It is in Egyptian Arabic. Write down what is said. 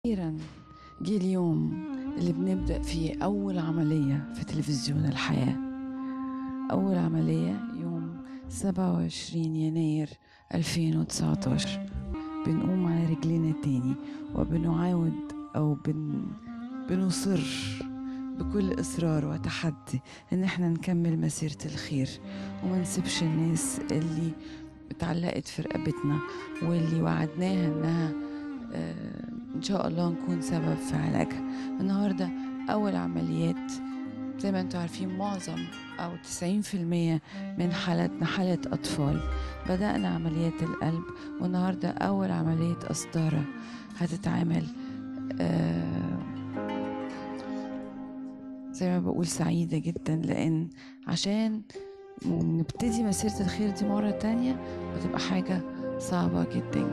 أخيرا جه اليوم اللي بنبدأ فيه أول عملية في تلفزيون الحياة أول عملية يوم 27 يناير 2019 بنقوم على رجلنا تاني وبنعاود أو بن بنصر بكل إصرار وتحدي إن احنا نكمل مسيرة الخير وما نسيبش الناس اللي اتعلقت في رقبتنا واللي وعدناها إنها آه، إن شاء الله نكون سبب في علاجها النهاردة أول عمليات زي ما انتم عارفين معظم أو 90% من حالاتنا حالات أطفال بدأنا عمليات القلب والنهاردة أول عملية قسطرة هتتعمل آه، زي ما بقول سعيدة جدا لأن عشان نبتدي مسيرة الخير دي مرة تانية بتبقى حاجة صعبة جدا